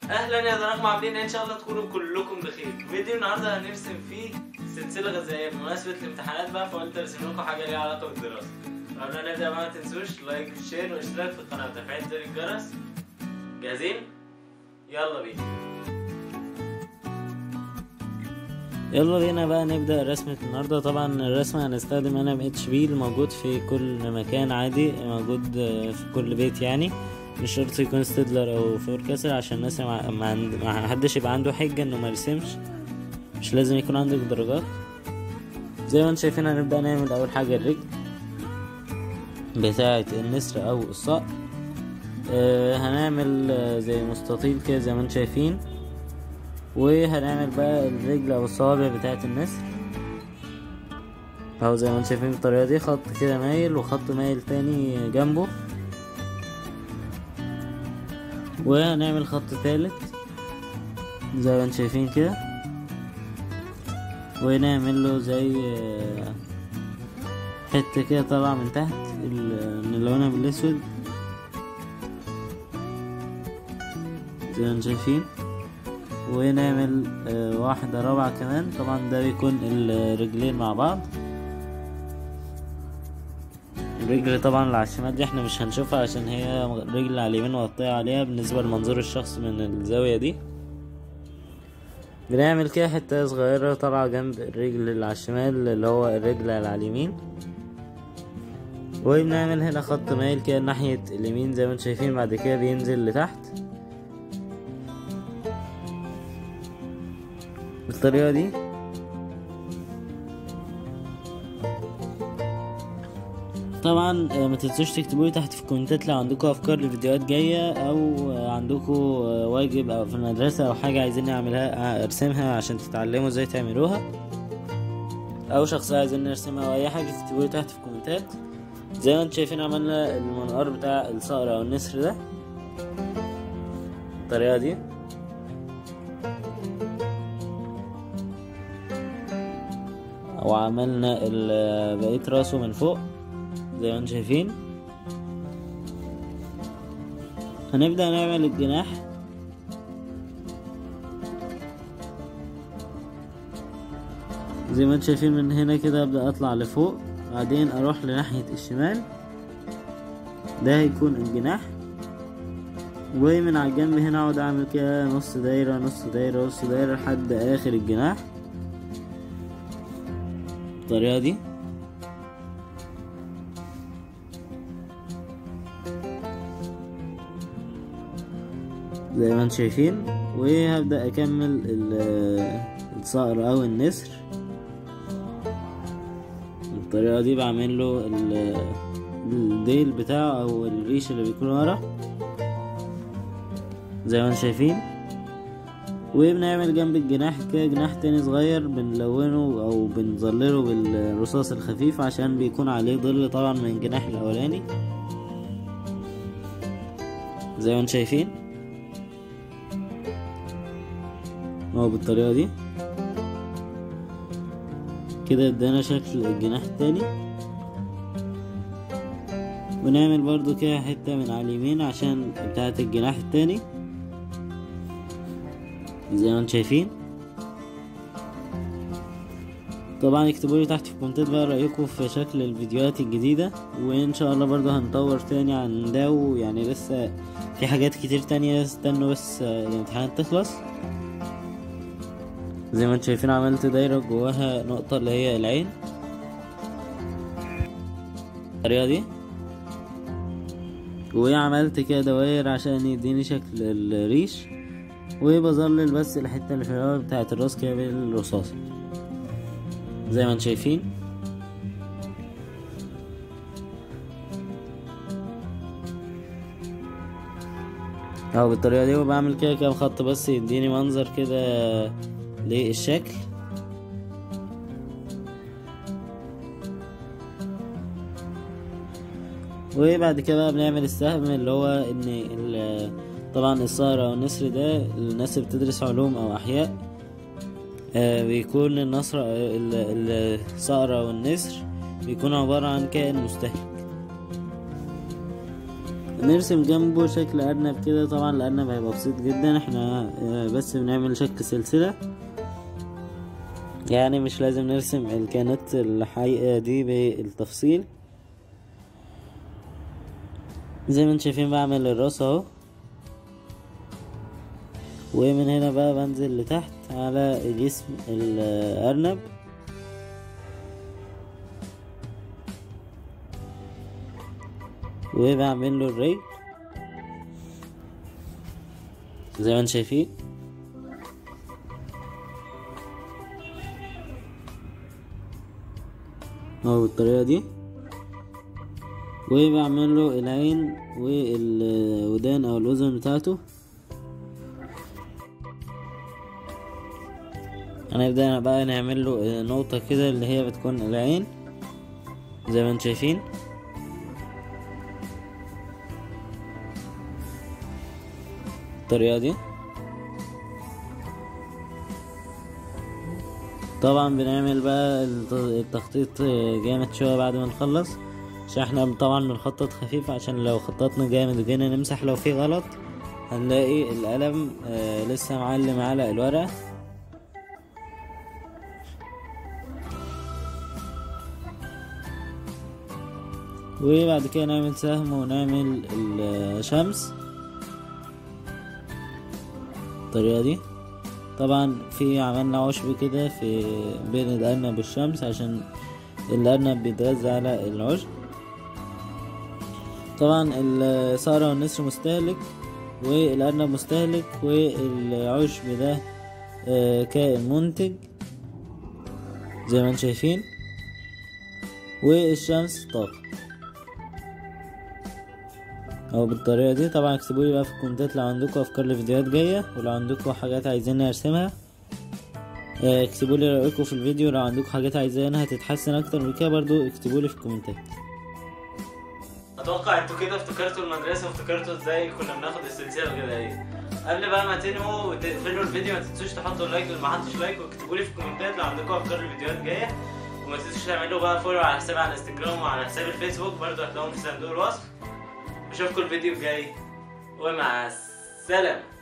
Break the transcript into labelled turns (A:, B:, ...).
A: اهلا يا دراكم عاملين إيه؟ ان شاء الله تكونوا كلكم بخير فيديو النهارده هنرسم فيه سلسله غذائيه بمناسبه الامتحانات بقى فقلت ارسم لكم حاجه ليها علاقه بالدراسه قبل ما نبدا بقى ما تنسوش لايك وشير واشتراك في القناه وتفعيل زر الجرس جاهزين يلا بينا
B: يلا بينا بقى نبدأ رسمة النهاردة طبعا الرسمة هنستخدم قلم اتش بي الموجود في كل مكان عادي موجود في كل بيت يعني مش شرط يكون ستيدلر او فور كاسل عشان الناس ما, ما, عند... ما حدش يبقى عنده حجة انه ما يرسمش مش لازم يكون عندك درجات زي ما انتم شايفين هنبدأ نعمل اول حاجة الرجل بتاعة النسر او الصقر آه هنعمل آه زي مستطيل كده زي ما انتم شايفين وهنعمل بقى الرجل او الصوابع بتاعت النسر اهو زي ما انتم شايفين بالطريقه دي خط كده مايل وخط مايل تاني جنبه وهنعمل خط تالت زي ما انتم شايفين كده ونعمل له زي حته كده طالعه من تحت نلونها بالاسود زي ما انتم شايفين ونعمل آه واحدة رابعة كمان طبعا ده بيكون الرجلين مع بعض الرجل طبعا اللي على الشمال دي احنا مش هنشوفها عشان هي رجل على اليمين مغطية عليها بالنسبة لمنظور الشخص من الزاوية دي بنعمل كده حتة صغيرة طالعة جنب الرجل اللي على الشمال اللي هو الرجل اللي على اليمين وبنعمل هنا خط مايل كده ناحية اليمين زي ما انتم شايفين بعد كده بينزل لتحت بالطريقة دي طبعا ما تنسوش تكتبوا لي تحت في الكومنتات لو عندكم افكار لفيديوهات جايه او عندكم واجب او في المدرسه او حاجه عايزين اعملها ارسمها عشان تتعلموا ازاي تعملوها او شخصيه عايزين نرسمها او اي حاجه تكتبوا لي تحت في الكومنتات زي ما انتم شايفين عملنا المنقار بتاع الصقر او النسر ده بالطريقه دي وعملنا بقية راسه من فوق زي ما انتم شايفين هنبدأ نعمل الجناح زي ما انتم شايفين من هنا كده ابدأ اطلع لفوق بعدين اروح لناحية الشمال ده هيكون الجناح ومن على الجنب هنا اقعد اعمل كده نص دايرة نص دايرة نص دايرة لحد اخر الجناح بالطريقة دي زي ما انتم شايفين وهبدأ اكمل الصقر او النسر بالطريقة دي بعمل له الديل بتاعه او الريش اللي بيكون ورا زي ما انتم شايفين وبنعمل جنب الجناح كده جناح تاني صغير بنلونه او بنظلله بالرصاص الخفيف عشان بيكون عليه ظل طبعا من الجناح الاولاني زي ما انتم شايفين اهو بالطريقه دي كده ادانا شكل الجناح التاني ونعمل برضو كده حته من على اليمين عشان بتاعه الجناح التاني زي ما انتم شايفين طبعا اكتبوا لي تحت في الكومنتات بقى رايكم في شكل الفيديوهات الجديده وان شاء الله برضه هنطور تاني عن ده ويعني لسه في حاجات كتير تانية استنوا بس الامتحانات تخلص زي ما انتم شايفين عملت دايره جواها نقطه اللي هي العين الطريقه دي وعملت كده دواير عشان يديني شكل الريش وبظلل بس الحتة اللي في الأول بتاعة الراس كده بالرصاص زي ما انتم شايفين اهو بالطريقة دي وبعمل كده كام خط بس يديني منظر كده للشكل وبعد كده بقى بنعمل السهم اللي هو ان طبعا الصقر او النسر ده الناس اللي بتدرس علوم او احياء آه بيكون النصر الصقر او النسر بيكون عبارة عن كائن مستهلك نرسم جنبه شكل ارنب كده طبعا الارنب هيبقى بسيط جدا احنا آه، بس بنعمل شكل سلسلة يعني مش لازم نرسم الكائنات الحقيقية دي بالتفصيل زي ما انتم شايفين بعمل الراس اهو ومن هنا بقى بنزل لتحت على جسم الأرنب وبعمل له الرجل زي ما انتم شايفين اهو بالطريقة دي وبعمل له العين والودان او الاذن بتاعته هنبدأ بقى نعمل له نقطة كده اللي هي بتكون العين زي ما انتم شايفين الطريقة دي طبعا بنعمل بقى الت- التخطيط جامد شوية بعد ما نخلص عشان احنا طبعا بنخطط خفيف عشان لو خططنا جامد وجينا نمسح لو في غلط هنلاقي القلم آه لسه معلم على الورقة وبعد كده نعمل سهم ونعمل الشمس الطريقة دي طبعا في عملنا عشب كده في بين الأرنب والشمس عشان الأرنب بيتغذى على العشب طبعا الصقر والنسر مستهلك والأرنب مستهلك والعشب ده آه، كائن منتج زي ما انتم شايفين والشمس طاقة او بالطريقه دي طبعا اكتبوا لي بقى في الكومنتات لو عندكم افكار لفيديوهات جايه ولو عندكم حاجات عايزين ارسمها آه، اكتبوا لي رايكم في الفيديو لو عندكم حاجات عايزينها تتحسن اكتر من كده برضو اكتبوا لي في الكومنتات
A: اتوقع انتوا كده افتكرتوا المدرسه وافتكرتوا ازاي كنا بناخد السلسله الغذائيه قبل بقى ما تنهوا وتقفلوا الفيديو ما تنسوش تحطوا لايك اللي ما حطش لايك واكتبوا لي في الكومنتات لو عندكم افكار لفيديوهات جايه وما تنسوش تعملوا بقى فولو على حسابي على الانستجرام وعلى حساب الفيسبوك برضه هتلاقوهم في صندوق الوصف اشوفكم الفيديو الجاي ومع السلامه